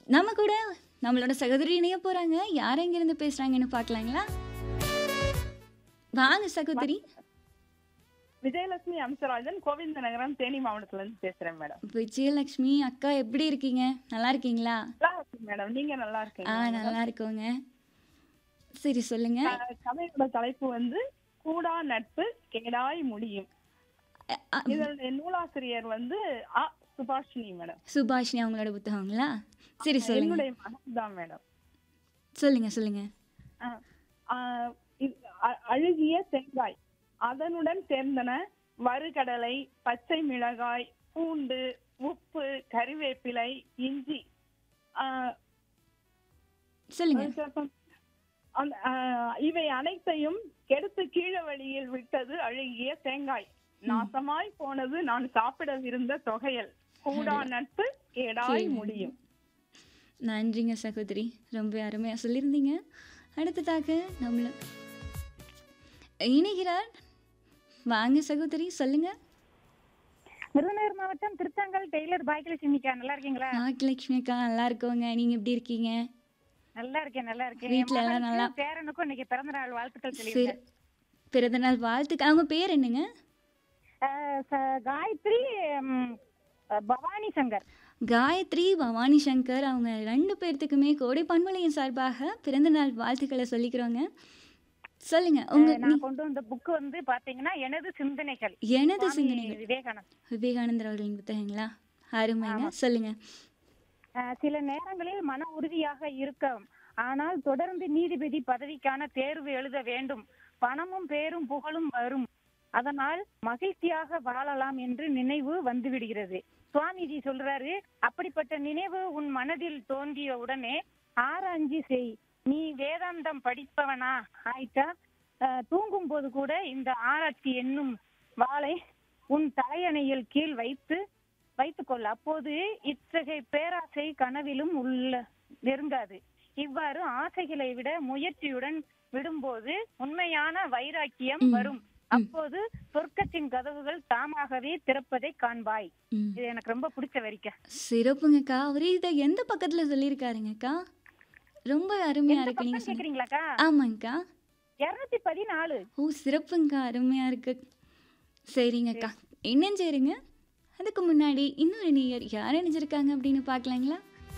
நம்ம கூட நம்மளோட சகோதரி இணைய போறாங்க யார் எங்க இருந்து பேசுறாங்கன்னு பார்க்கலாங்களா வாங்க சகோதரி விஜயலட்சுமி அம்சராஜன் கோவிந்த நகரம் தேனி மாவட்டத்துல இருந்து பேசுறேன் மேடம் விஜயலட்சுமி அக்கா எப்படி இருக்கீங்க நல்லா இருக்கீங்களா நல்லா இருக்கு மேடம் நீங்க நல்லா ஆ இருக்கீங்க நல்லா இருக்கோங்க சரி சொல்லுங்க க- கதையோட தலைப்பு வந்து கூடா நட்பு கேடாய் முடியும் அ, அ, இதனுடைய நூலாசிரியர் வந்து ஆ சுபாஷினி மேடம் சுபாஷினி அவங்களோட புத்தகங்களா சரி சொல்லுங்க என்னுடைய மகன் தான் மேடம் சொல்லுங்க சொல்லுங்க ஆ, ஆ, இது அ- அழுகிய தேங்காய் அதனுடன் சேர்ந்தன வறுகடலை பச்சை மிளகாய் பூண்டு உப்பு கறிவேப்பிலை இஞ்சி ஆ, சொல்லுங்க அதுக்கப்புறம் அந்த, ஆ, இவை அனைத்தையும் கெடுத்து கீழே வழியில் விட்டது அழுகிய தேங்காய் நாசமாய் போனது நான் சாப்பிடவிருந்த தொகையல் கூடா நட்பு கேடாய் முடியும் நன்றிங்க சகோதரி ரொம்ப அருமையாக சொல்லியிருந்தீங்க அடுத்ததாக நம்மள இணைகிறார் வாங்க சகோதரி சொல்லுங்க விருதுநகர் மாவட்டம் திருத்தங்கல் டெய்லர் பாக்கியலட்சுமிக்கா நல்லா இருக்கீங்களா பாக்கியலட்சுமி அக்கா நல்லா இருக்கோங்க நீங்க எப்படி இருக்கீங்க நல்லா இருக்கேன் நல்லா இருக்கேன் வீட்ல என் எல்லாம் நல்லா- மகனுக்கும் பேரனுக்கும் இன்னைக்கு பிறந்த நாள் வாழ்த்துக்கள் சரி சொல்லியிருக்கேன் பிறந்தநாள் வாழ்த்துக்கு அவங்க பேர் என்னங்க அஹ் ச- காயத்ரி ம், அஹ் பவானி சங்கர் காயத்ரி பவானி சங்கர் அவங்க ரெண்டு பேர்த்துக்குமே கோடை பண்பலையின் சார்பாக பிறந்தநாள் வாழ்த்துக்களை சொல்லிக்கிறோங்க சொல்லுங்க உங்க அஹ் நான் கொண்டு வந்த புக் வந்து பாத்தீங்கன்னா எனது சிந்தனைகள் எனது சுவாமி சிந்தனைகள் விவேகானந்த் விவேகானந்தர் அவர்களின் புத்தகங்களா அருமைங்க சொல்லுங்க அஹ் சில நேரங்களில் மன உறுதியாக இருக்கும் ஆனால் தொடர்ந்து நீதிபதி பதவிக்கான தேர்வு எழுத வேண்டும் பணமும் பேரும் புகழும் வரும் அதனால் மகிழ்ச்சியாக வாழலாம் என்று நினைவு வந்துவிடுகிறது சுவாமிஜி சொல்றாரு அப்படிப்பட்ட நினைவு உன் மனதில் தோன்றிய உடனே ஆராய்ச்சி செய் நீ வேதாந்தம் படிப்பவனா ஆயிட்டா அஹ் தூங்கும் போது கூட இந்த ஆராய்ச்சி என்னும் வாளை உன் தலையணையில் கீழ் வைத்து வைத்துக்கொள் அப்போது இத்தகைய பேராசை கனவிலும் உள்ள நெருங்காது இவ்வாறு ஆசைகளை விட முயற்சியுடன் விடும்போது உண்மையான வைராக்கியம் வரும் அப்போது சொர்க்கத்தின் கதவுகள் தாமாகவே திறப்பதை காண்பாய் ம் இது எனக்கு ரொம்ப பிடிச்ச வரிக்க சிறப்புங்கக்கா அவரு இதை எந்த பக்கத்துல சொல்லியிருக்காருங்கக்கா ரொம்ப அருமையா இருக்கு நீங்க சொன்ன கேக்குறீங்களாக்கா ஆமாங்கக்கா இருநூத்தி பதினாலு ஓ சிறப்புங்கக்கா அருமையா இருக்கு சரிங்கக்கா இணைஞ்சிருங்க அதுக்கு முன்னாடி இன்னொரு நேயர் யார் இணைஞ்சிருக்காங்க அப்படின்னு பார்க்கலாங்களா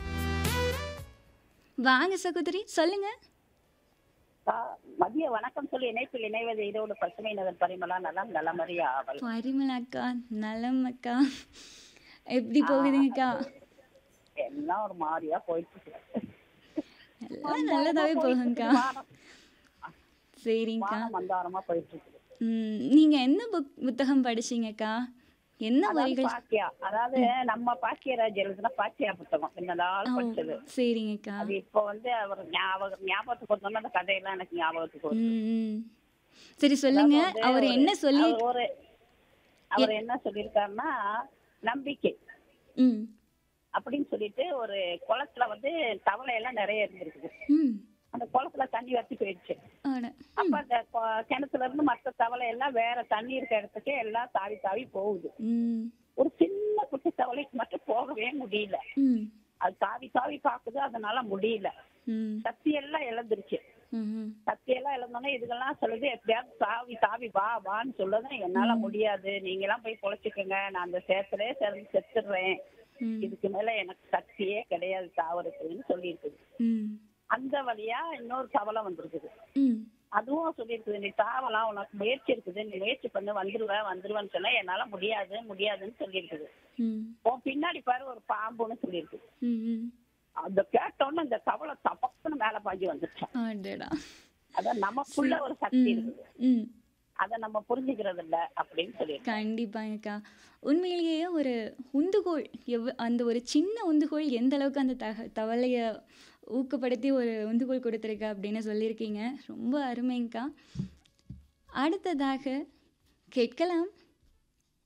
வாங்க சகோதரி சொல்லுங்க ஆ, மதிய வணக்கம் சொல்லி இணைப்பில் இணைவது இதோடு பசுமை நகர் பரிமளா நலம் நலமறிய ஆவல் பரிமளா அக்கா நலம் அக்கா எப்படி போகுதுங்கக்கா எல்லாம் ஒரு மாதிரியா போயிட்டு இருக்கு. எல்லாம் நல்லதாவே போகுங்கக்கா வானம் சரிங்கக்கா வானம் மந்தாரமா போயிட்டு இருக்கு ம், நீங்க என்ன புக் புத்தகம் படிச்சீங்கக்கா என்ன அதாவது வரிகள் பாக்கியா அதாவது நம்ம பாக்கியராஜ் எழுதுன பாக்கியா புத்தகம் இந்த நாள் ஓ, படிச்சது சரிங்கக்கா அது இப்போ வந்து அவர் ஞாபகம் ஞாபகத்துக்கு வந்தோம்னா அந்த கதையெல்லாம் எனக்கு ஞாபகத்துக்கு வரும் ம், ம். சரி சொல்லுங்க வந்து அவர் ஒரு- என்ன சொல்லி அவர் ஒரு அவர் என்ன சொல்லியிருக்காருன்னா நம்பிக்கை ம் அப்படின்னு சொல்லிட்டு ஒரு குளத்துல வந்து தவளை எல்லாம் நிறைய இருந்திருக்குது ம் அந்த குளத்துல தண்ணி வத்தி போயிடுச்சு ஆட அப்ப அந்த கொ- கிணத்துல இருந்து மற்ற தவளை எல்லாம் வேற தண்ணி இருக்க இடத்துக்கு எல்லாம் தாவி தாவி போகுது ம் ஒரு சின்ன குட்டி தவளைக்கு மட்டும் போகவே முடியல ம் அது தாவி தாவி பாக்குது அதனால முடியல ம் சக்தி எல்லாம் இழந்துருச்சு ம் ம் சக்தி எல்லாம் இழந்தோன்னே இதுக்கெல்லாம் சொல்லுது எப்படியாவது தாவி தாவி வா வான்னு சொல்லுது என்னால முடியாது நீங்க எல்லாம் போய் பொழைச்சுக்கோங்க நான் அந்த சேத்துல சேர்ந்து செத்துடுறேன் ம் இதுக்கு மேல எனக்கு சக்தியே கிடையாது தாவரத்துன்னு சொல்லியிருக்குது ம் அந்த வழியா இன்னொரு தவளை வந்திருக்குது ம் அதுவும் சொல்லியிருக்குது நீ தாவலாம் உனக்கு முயற்சி இருக்குது நீ முயற்சி பண்ணு வந்துருவ வந்துருவேன்னு சொன்னா என்னால முடியாது முடியாதுன்னு சொல்லியிருக்குது ம் உன் பின்னாடி பாரு ஒரு பாம்புன்னு சொல்லியிருக்கு ம் ம் அந்த கேட்டோன்னு இந்த தவளை தப்பக்குன்னு மேல பாஞ்சு வந்துருச்சான் அடடா அதான் நமக்குள்ள ஒரு சக்தி ம் இருக்குது ம் அதை நம்ம புரிஞ்சுக்கிறது இல்ல அப்படின்னு சொல்லியிருக்கு கண்டிப்பாங்கக்கா உண்மையிலேயே ஒரு உந்துகோல் எவ் அந்த ஒரு சின்ன உந்துகோல் எந்த அளவுக்கு அந்த தக தவளையை ஊக்கப்படுத்தி ஒரு உந்துகோல் கொடுத்துருக்கு அப்படின்னு சொல்லியிருக்கீங்க ரொம்ப அருமைங்கக்கா அடுத்ததாக கேட்கலாம்